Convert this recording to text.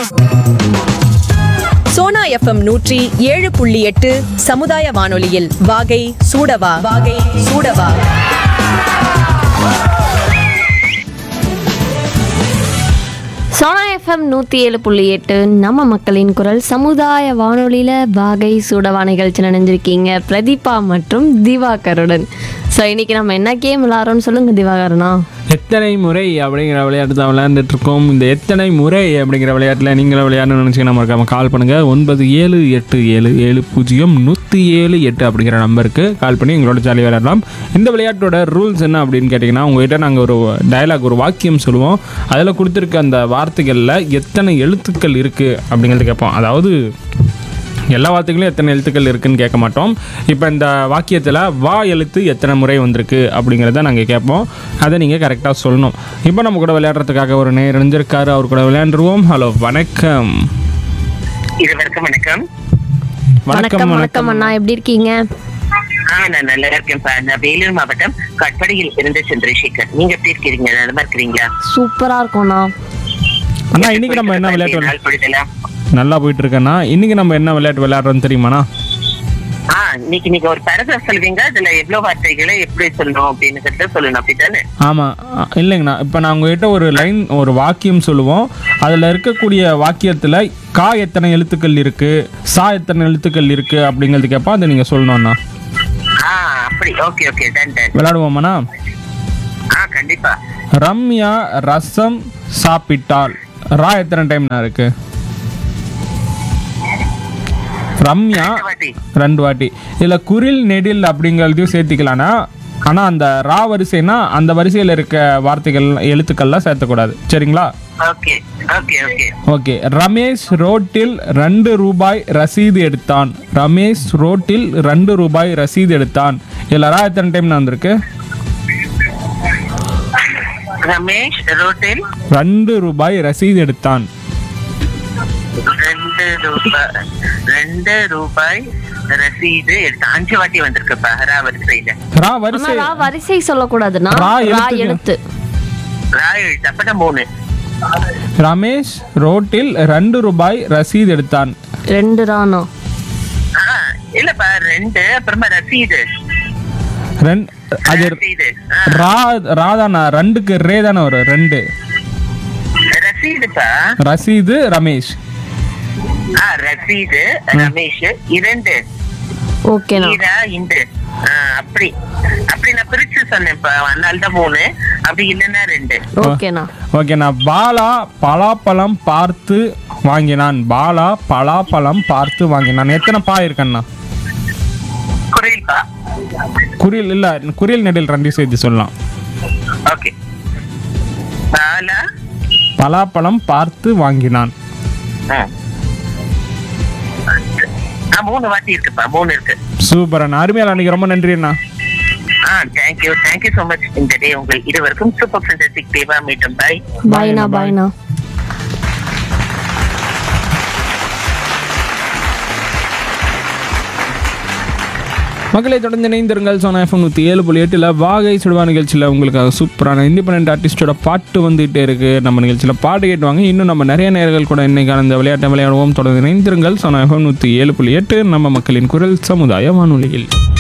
Sona FM நூற்றி ஏழு புள்ளி எட்டு சமுதாய வானொலியில் வாகை சூடவா வாகை சூடவா சோனா எஃப்எம் நூற்றி ஏழு புள்ளி எட்டு நம்ம மக்களின் குரல் சமுதாய வானொலியில் வாகை சூடவா நிகழ்ச்சி நினைஞ்சிருக்கீங்க பிரதீபா மற்றும் திவாகருடன் ஸோ இன்னைக்கு நம்ம என்ன கேம் விளாட்றோம்னு சொல்லுங்க திவாகரனா எத்தனை முறை அப்படிங்கிற விளையாட்டு தான் விளையாண்டுட்டு இருக்கோம் இந்த எத்தனை முறை அப்படிங்கிற விளையாட்டில் நீங்களும் விளையாடணும்னு நினச்சிங்கன்னா மறக்காம கால் பண்ணுங்கள் ஒன்பது ஏழு எட்டு ஏழு ஏழு பூஜ்ஜியம் நூற்றி ஏழு எட்டு அப்படிங்கிற நம்பருக்கு கால் பண்ணி எங்களோட ஜாலி விளையாடலாம் இந்த விளையாட்டோட ரூல்ஸ் என்ன அப்படின்னு கேட்டிங்கன்னா உங்ககிட்ட நாங்கள் ஒரு டயலாக் ஒரு வாக்கியம் சொல்லுவோம் அதில் கொடுத்துருக்க அந்த வார்த்தைகளில் எத்தனை எழுத்துக்கள் இருக்குது அப்படிங்கிறது கேட்போம் அதாவது எல்லா வார்த்தைகளும் எத்தனை எழுத்துக்கள் இருக்குன்னு கேட்க மாட்டோம் இப்போ இந்த வாக்கியத்தில் வா எழுத்து எத்தனை முறை வந்திருக்கு அப்படிங்கிறத நாங்கள் கேட்போம் அதை நீங்கள் கரெக்டாக சொல்லணும் இப்போ நம்ம கூட விளையாடுறதுக்காக ஒரு நேர் இணைஞ்சிருக்காரு அவர் கூட விளையாண்டுருவோம் ஹலோ வணக்கம் இருவருக்கும் வணக்கம் வணக்கம் வணக்கம் அண்ணா எப்படி இருக்கீங்க ஆ நான் நல்லா இருக்கேன்ப்பா நான் வேலூர் மாவட்டம் கட்படியில் இருந்து சந்திரசேகர் நீங்க எப்படி இருக்கிறீங்க நல்லா இருக்கிறீங்களா சூப்பராக இருக்கோண்ணா அண்ணா இன்னைக்கு நம்ம என்ன விளையாட்டு விளையா- நாள் பொழுதெல்லாம் நல்லா போயிட்டு இருக்கேண்ணா இன்னைக்கு நம்ம என்ன விளையாட்டு விளையாடுறோம்னு தெரியுமாண்ணா ஆ இன்னைக்கு நீங்க ஒரு பேராகிராஃப் சொல்வீங்க அதுல எவ்வளவு வார்த்தைகளை எப்படி சொல்லணும் அப்படின்னு சொல்லணும் அப்படித்தானே ஆமாம் இல்லைங்கண்ணா இப்போ நான் உங்ககிட்ட ஒரு லைன் ஒரு வாக்கியம் சொல்லுவோம் அதில் இருக்கக்கூடிய வாக்கியத்தில் கா எத்தனை எழுத்துக்கள் இருக்குது சா எத்தனை எழுத்துக்கள் இருக்குது அப்படிங்கிறது கேட்போம் அதை நீங்கள் சொல்லணும்ண்ணா ஆ அப்படி ஓகே ஓகே டன் டன் விளையாடுவோமாண்ணா ஆ கண்டிப்பா ரம்யா ரசம் சாப்பிட்டாள் ரா எத்தனை டைம்னா இருக்கு ரம்யா ரெண்டு வாட்டி ரெண்டு வாட்டி இதில் குரில் நெடில் அப்படிங்கிறதையும் சேர்த்திக்கலாம்னா ஆனால் அந்த ரா வரிசைனா அந்த வரிசையில் இருக்க வார்த்தைகள் எழுத்துக்கள்லாம் சேர்த்தக்கூடாது சரிங்களா okay okay okay okay Ramesh ரோட்டில் ரெண்டு ரூபாய் ரசீது எடுத்தான் ரமேஷ் ரோட்டில் ரெண்டு ரூபாய் ரசீது எடுத்தான் இதில் ரா எத்தனை டைம் வந்திருக்கு ரமேஷ் ரோட்டில் ரெண்டு ரூபாய் ரசீது எடுத்தான் ரெண்டு ரூபாய் ரெண்டு ரூபாய் ரசீது எடுத்து அஞ்சு வாட்டி வந்திருக்குப்பா ரா வரிசையில ரா அண்ணா வரிசை ரா வரிசை சொல்லக்கூடாதுண்ணா ரா ரா எழுத்துக்கு. எழுத்து ரா எழுத்து அப்பதான் மூணு ரமேஷ் ரோட்டில் ரெண்டு ரூபாய் ரசீது எடுத்தான் ரெண்டு ராண்ணா ஆ, இல்லப்பா ரெண்டு அப்புறமா ரசீது ரெண் அது ரசீது ஆ, ரா ராதானா ரெண்டுக்கு ரே தானே வரும் ரெண்டு ரசீதுப்பா ரசீது ரமேஷ் ஆ ரசீது ரமேஷ் இரண்டு ஓகேண்ணா ஈரா இண்டு ஆ, அப்படி அப்படி நான் பிரிச்சு சொன்னேன்ப்பா அதனால தான் மூணு அப்படி இல்லைன்னா ரெண்டு ஓகேண்ணா ஓகேண்ணா பாலா பலாப்பழம் பார்த்து வாங்கினான் பாலா பலாப்பழம் பார்த்து வாங்கினான் எத்தனை பா இருக்கண்ணா குறையில்ப்பா குறில் இல்லை குறில் நெடில் ரெண்டையும் சேர்த்து சொல்லலாம் ஓகே பாலா பலாப்பழம் பார்த்து வாங்கினான் ஆ. ஆ, மூணு வாட்டி இருக்குப்பா மூணு இருக்கு சூப்பர் அண்ணா அருமையால் அன்னைக்கு ரொம்ப நன்றி அண்ணா ஆ தேங்க்யூ தேங்க்யூ ஸோ மச் இந்த டே உங்கள் இருவருக்கும் சூப்பர் ஃபென்டாஸ்டிக் தேவா மீட்டும் பாய் பாய்ண்ணா பாய்ண்ணா மக்களை தொடர்ந்து இணைந்திருங்கள் சோனா எஃப்எம் நூற்றி ஏழு புள்ளி எட்டில் வாகை சுடுவா நிகழ்ச்சியில் உங்களுக்காக சூப்பரான இண்டிபெண்ட் ஆர்டிஸ்டோட பாட்டு வந்துகிட்டே இருக்குது நம்ம நிகழ்ச்சியில் பாட்டு கேட்டுவாங்க இன்னும் நம்ம நிறைய நேர்கள் கூட இன்னைக்கான இந்த விளையாட்டை விளையாடுவோம் தொடர்ந்து இணைந்திருங்கள் சோனா எஃப்எம் நூற்றி ஏழு புள்ளி எட்டு நம்ம மக்களின் குரல் சமுதாய வானொலியில்